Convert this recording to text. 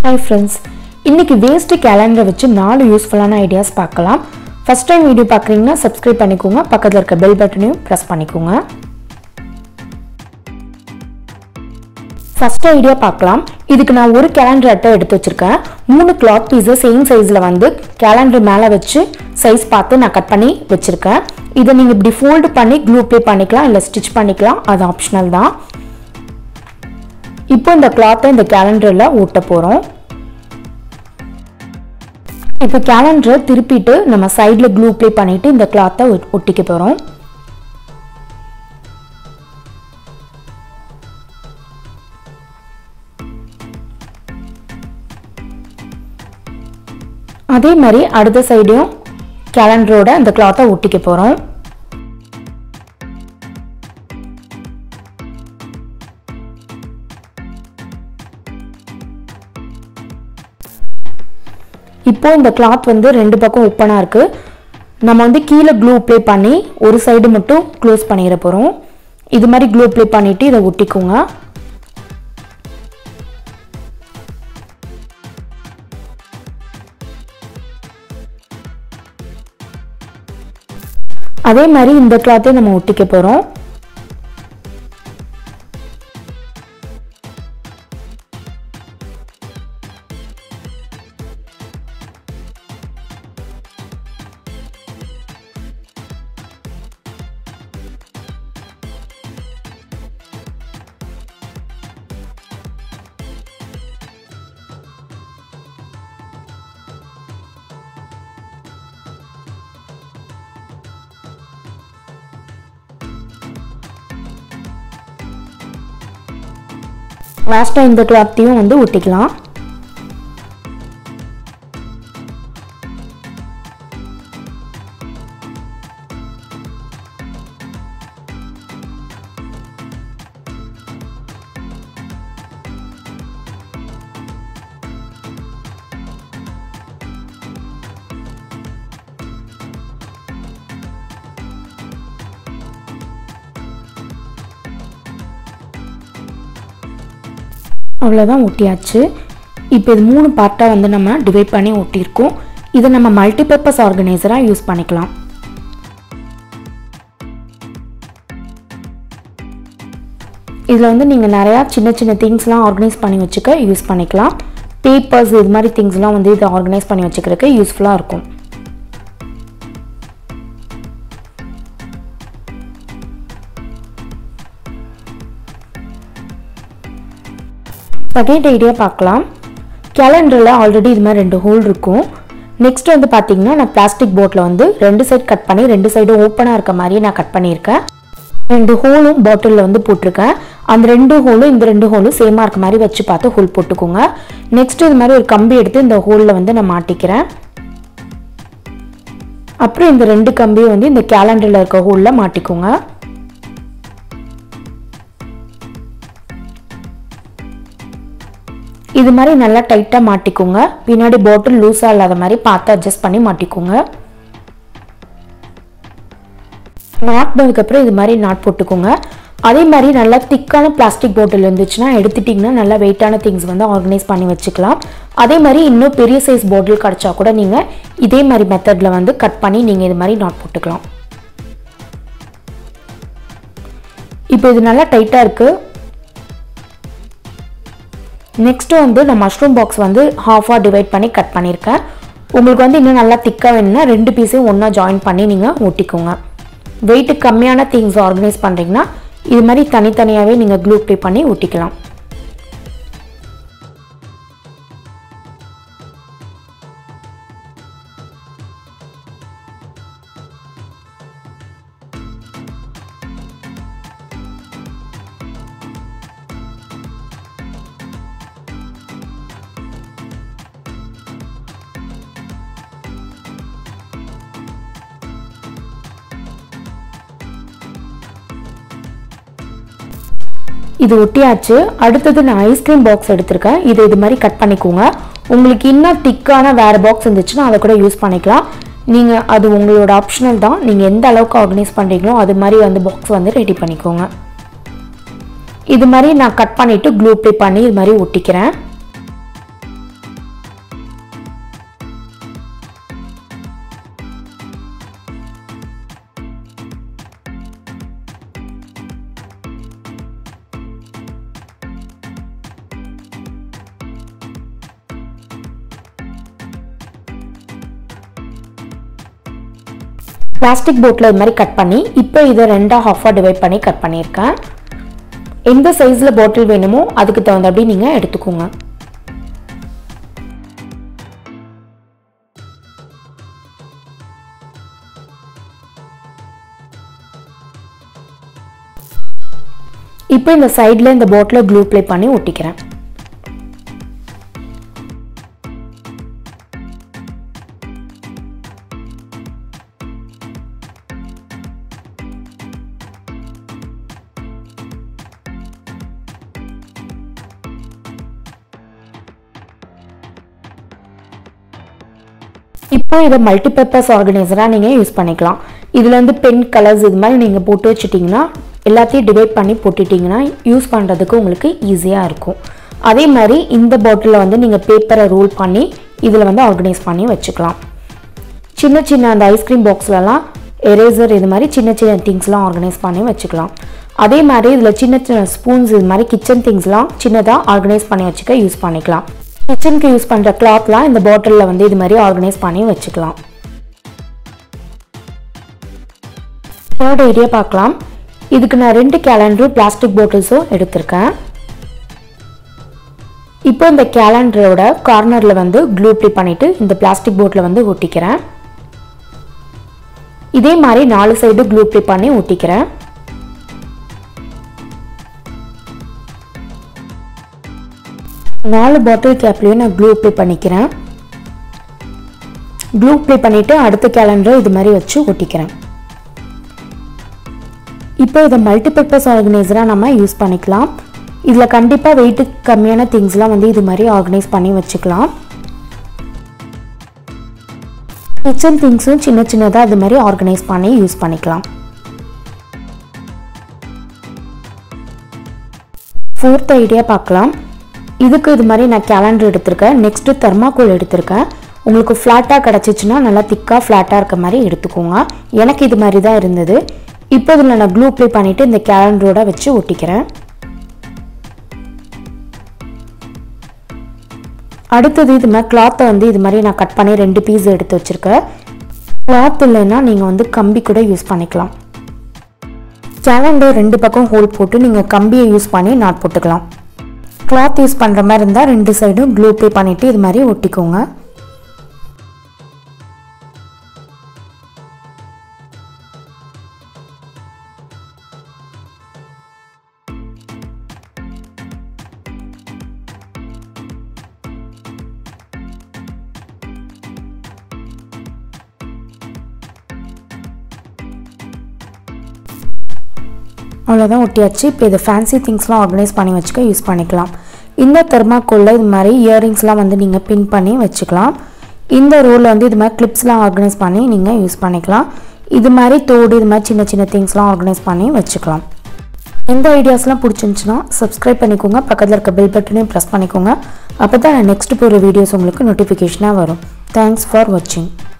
hi friends இன்னைக்கு waste கேலண்டரை வச்சு நாலு யூஸ்ஃபுல்லான ஐடியாஸ் பார்க்கலாம் ஃபர்ஸ்ட் டைம் வீடியோ பார்க்குறீங்கன்னா சப்ஸ்கிரைப் பண்ணிக்கோங்க பக்கத்தில் இருக்க பெல் பட்டனையும் ப்ரெஸ் பண்ணிக்கோங்க ஃபர்ஸ்ட் ஐடியா பார்க்கலாம் இதுக்கு நான் ஒரு கேலண்டர் அட்டை எடுத்து வச்சிருக்கேன் மூணு கிளாத் பீஸை சேம் சைஸில் வந்து கேலண்டர் மேலே வச்சு சைஸ் பார்த்து நான் கட் பண்ணி வச்சிருக்கேன் இதை நீங்கள் இப்படி ஃபோல்டு பண்ணி க்ளூ ப்ளே பண்ணிக்கலாம் இல்லை ஸ்டிச் பண்ணிக்கலாம் அது ஆப்ஷனல் தான் இப்போ இந்த கிளாத்தை இந்த கேலண்டரில் ஊட்ட போகிறோம் இப்போ கேலண்டரை திருப்பிட்டு நம்ம சைடில் க்ளூ ப்ளே பண்ணிட்டு இந்த கிளாத்தை ஒட்டிக்க போகிறோம் அதே மாதிரி அடுத்த சைடையும் கேலண்டரோட அந்த கிளாத்தை ஒட்டிக்க போகிறோம் இப்போ இந்த கிளாத் வந்து ரெண்டு பக்கம் ஓப்பனாக இருக்குது நம்ம வந்து கீழே க்ளூ அப்ளை பண்ணி ஒரு சைடு மட்டும் க்ளோஸ் பண்ணிட போகிறோம் இது மாதிரி க்ளூ அப்ளை பண்ணிவிட்டு இதை ஒட்டிக்கோங்க அதே மாதிரி இந்த கிளாத்தையும் நம்ம ஒட்டிக்க போகிறோம் லாஸ்ட்டாக இந்த கிளாத்தையும் வந்து ஒட்டிக்கலாம் அவ்வளோதான் ஒட்டியாச்சு இப்போ இது மூணு பார்ட்டாக வந்து நம்ம டிவைட் பண்ணி ஒட்டியிருக்கோம் இதை நம்ம மல்டிபர்பஸ் ஆர்கனைசராக யூஸ் பண்ணிக்கலாம் இதில் வந்து நீங்கள் நிறையா சின்ன சின்ன திங்ஸ்லாம் ஆர்கனைஸ் பண்ணி வச்சுக்க யூஸ் பண்ணிக்கலாம் பேப்பர்ஸ் இது மாதிரி திங்ஸ்லாம் வந்து இதை ஆர்கனைஸ் பண்ணி வச்சுக்கிறதுக்கு யூஸ்ஃபுல்லாக இருக்கும் செகண்ட் ஐடியா பார்க்கலாம் கேலண்டரில் ஆல்ரெடி இது மாதிரி ரெண்டு ஹோல் இருக்கும் நெக்ஸ்ட் வந்து பார்த்தீங்கன்னா நான் பிளாஸ்டிக் போட்டில் வந்து ரெண்டு சைடு கட் பண்ணி ரெண்டு சைடும் ஓப்பனாக இருக்க மாதிரியே நான் கட் பண்ணியிருக்கேன் ரெண்டு ஹோலும் பாட்டிலில் வந்து போட்டிருக்கேன் அந்த ரெண்டு ஹோலும் இந்த ரெண்டு ஹோலும் சேமாக இருக்க மாதிரி வச்சு பார்த்து ஹோல் போட்டுக்கோங்க நெக்ஸ்ட் இது மாதிரி ஒரு கம்பி எடுத்து இந்த ஹோலில் வந்து நான் மாட்டிக்கிறேன் அப்புறம் இந்த ரெண்டு கம்பியும் வந்து இந்த கேலண்டரில் இருக்க ஹோலில் மாட்டிக்கோங்க இது மாதிரி நல்லா டைட்டாக மாட்டிக்கோங்க பின்னாடி பாட்டில் லூஸாக இல்லாத மாதிரி பார்த்து அட்ஜஸ்ட் பண்ணி மாட்டிக்கோங்க மாட்டினதுக்கப்புறம் இது மாதிரி நாட் போட்டுக்கோங்க அதே மாதிரி நல்லா திக்கான பிளாஸ்டிக் பாட்டில் இருந்துச்சுன்னா எடுத்துட்டிங்கன்னா நல்லா வெயிட்டான திங்ஸ் வந்து ஆர்கனைஸ் பண்ணி வச்சுக்கலாம் அதே மாதிரி இன்னும் பெரிய சைஸ் பாட்டில் கிடச்சா கூட நீங்கள் இதே மாதிரி மெத்தடில் வந்து கட் பண்ணி நீங்கள் இது மாதிரி நாட் போட்டுக்கலாம் இப்போ இது நல்லா டைட்டாக இருக்குது நெக்ஸ்ட்டு வந்து நான் மஷ்ரூம் பாக்ஸ் வந்து ஹாஃபாக டிவைட் பண்ணி கட் பண்ணியிருக்கேன் உங்களுக்கு வந்து இன்னும் நல்லா திக்காக வேணும்னா ரெண்டு பீஸையும் ஒன்றா ஜாயின் பண்ணி நீங்கள் ஒட்டிக்கோங்க வெயிட்டு கம்மியான திங்ஸ் ஆர்கனைஸ் பண்ணுறீங்கன்னா இது மாதிரி தனித்தனியாகவே நீங்கள் க்ளூ ப்ளே பண்ணி ஒட்டிக்கலாம் இது ஒட்டியாச்சு அடுத்தது நான் ஐஸ்கிரீம் பாக்ஸ் எடுத்திருக்கேன் இது இது மாதிரி கட் பண்ணிக்கோங்க உங்களுக்கு இன்னும் திக்கான வேறு பாக்ஸ் இருந்துச்சுன்னா அதை கூட யூஸ் பண்ணிக்கலாம் நீங்கள் அது உங்களோட ஆப்ஷனல் தான் நீங்கள் எந்த அளவுக்கு ஆர்கனைஸ் பண்ணுறீங்களோ அது மாதிரி வந்து பாக்ஸ் வந்து ரெடி பண்ணிக்கோங்க இது மாதிரி நான் கட் பண்ணிவிட்டு க்ளூ ப்ளே பண்ணி இது மாதிரி ஒட்டிக்கிறேன் பிளாஸ்டிக் போட்டில் இது மாதிரி கட் பண்ணி இப்போ இதை ரெண்டாக ஹாஃபாக டிவைட் பண்ணி கட் பண்ணியிருக்கேன் எந்த சைஸில் பாட்டில் வேணுமோ அதுக்கு தகுந்தபடி நீங்கள் எடுத்துக்கோங்க இப்போ இந்த சைடில் இந்த பாட்டில் க்ளூ ப்ளே பண்ணி ஒட்டிக்கிறேன் இப்போ இதை மல்டிபர்பஸ் ஆர்கனைசராக நீங்கள் யூஸ் பண்ணிக்கலாம் இதில் வந்து பென் கலர்ஸ் இது மாதிரி நீங்கள் போட்டு வச்சுட்டிங்கன்னா எல்லாத்தையும் டிவைட் பண்ணி போட்டுட்டிங்கன்னா யூஸ் பண்ணுறதுக்கு உங்களுக்கு ஈஸியாக இருக்கும் அதே மாதிரி இந்த பாட்டிலில் வந்து நீங்கள் பேப்பரை ரோல் பண்ணி இதில் வந்து ஆர்கனைஸ் பண்ணி வச்சுக்கலாம் சின்ன சின்ன அந்த ஐஸ்கிரீம் பாக்ஸ்லலாம் எரேசர் இது மாதிரி சின்ன சின்ன திங்ஸ்லாம் ஆர்கனைஸ் பண்ணி வச்சுக்கலாம் அதே மாதிரி இதில் சின்ன சின்ன ஸ்பூன்ஸ் இது மாதிரி கிச்சன் திங்ஸ்லாம் சின்னதாக ஆர்கனைஸ் பண்ணி வச்சுக்க யூஸ் பண்ணிக்கலாம் கிச்சனுக்கு யூஸ் பண்ணுற கிளாத்லாம் இந்த பாட்டிலில் வந்து இது மாதிரி ஆர்கனைஸ் பண்ணி வச்சுக்கலாம் தேர்ட் ஏரியா பார்க்கலாம் இதுக்கு நான் ரெண்டு கேலண்டரும் பிளாஸ்டிக் பாட்டில்ஸும் எடுத்திருக்கேன் இப்போ இந்த கேலண்டரோட கார்னரில் வந்து க்ளூ ப்ளே பண்ணிவிட்டு இந்த பிளாஸ்டிக் போட்டில் வந்து ஒட்டிக்கிறேன் இதே மாதிரி நாலு சைடு க்ளூ ப்ளே பண்ணி ஒட்டிக்கிறேன் நாலு பாட்டில் கேப்லேயும் நான் க்ளூ ப்ளே பண்ணிக்கிறேன் க்ளூ ப்ளே பண்ணிவிட்டு அடுத்த கேலண்டரை இது மாதிரி வச்சு ஒட்டிக்கிறேன் இப்போ இதை மல்டிபர்பஸ் ஆர்கனைசராக நம்ம யூஸ் பண்ணிக்கலாம் இதில் கண்டிப்பாக வெயிட்டு கம்மியான திங்ஸ்லாம் வந்து இது மாதிரி ஆர்கனைஸ் பண்ணி வச்சுக்கலாம் கிச்சன் திங்ஸும் சின்ன சின்னதாக இது மாதிரி ஆர்கனைஸ் பண்ணி யூஸ் பண்ணிக்கலாம் ஃபோர்த் ஐடியா பார்க்கலாம் இதுக்கு இது மாதிரி நான் கேலண்டர் எடுத்திருக்கேன் நெக்ஸ்ட்டு தெர்மாக்கோல் எடுத்திருக்கேன் உங்களுக்கு ஃப்ளாட்டாக கிடச்சிச்சின்னா நல்லா திக்காக ஃப்ளாட்டாக இருக்க மாதிரி எடுத்துக்கோங்க எனக்கு இது மாதிரி தான் இருந்தது இப்போ இதில் நான் க்ளூ ப்ளே பண்ணிவிட்டு இந்த கேலண்டரோட வச்சு ஒட்டிக்கிறேன் அடுத்தது இது மாதிரி கிளாத்தை வந்து இது மாதிரி நான் கட் பண்ணி ரெண்டு பீஸ் எடுத்து வச்சுருக்கேன் கிளாத் இல்லைன்னா நீங்கள் வந்து கம்பி கூட யூஸ் பண்ணிக்கலாம் கேலண்டர் ரெண்டு பக்கம் ஹோல் போட்டு நீங்கள் கம்பியை யூஸ் பண்ணி நாட் போட்டுக்கலாம் கிளாத் யூஸ் பண்ணுற மாதிரி இருந்தால் ரெண்டு சைடும் க்ளூ ப்ளே பண்ணிவிட்டு இது மாதிரி ஒட்டிக்கோங்க அவ்வளோதான் ஒட்டியாச்சு இப்போ இதை ஃபேன்சி திங்ஸ்லாம் ஆர்கனைஸ் பண்ணி வச்சுக்க யூஸ் பண்ணிக்கலாம் இந்த தெர்மாக்கோலில் இது மாதிரி இயரிங்ஸ்லாம் வந்து நீங்கள் பின் பண்ணி வச்சுக்கலாம் இந்த ரோலில் வந்து இது மாதிரி கிளிப்ஸ்லாம் ஆர்கனைஸ் பண்ணி நீங்கள் யூஸ் பண்ணிக்கலாம் இது மாதிரி தோடு இது மாதிரி சின்ன சின்ன திங்ஸ்லாம் ஆர்கனைஸ் பண்ணி வச்சுக்கலாம் எந்த ஐடியாஸ்லாம் பிடிச்சிருந்துச்சுன்னா சப்ஸ்கிரைப் பண்ணிக்கோங்க பக்கத்தில் இருக்க பெல் பட்டனையும் ப்ரெஸ் பண்ணிக்கோங்க அப்போ தான் நான் நெக்ஸ்ட் போகிற வீடியோஸ் உங்களுக்கு நோட்டிஃபிகேஷனாக வரும் தேங்க்ஸ் ஃபார் வாட்சிங்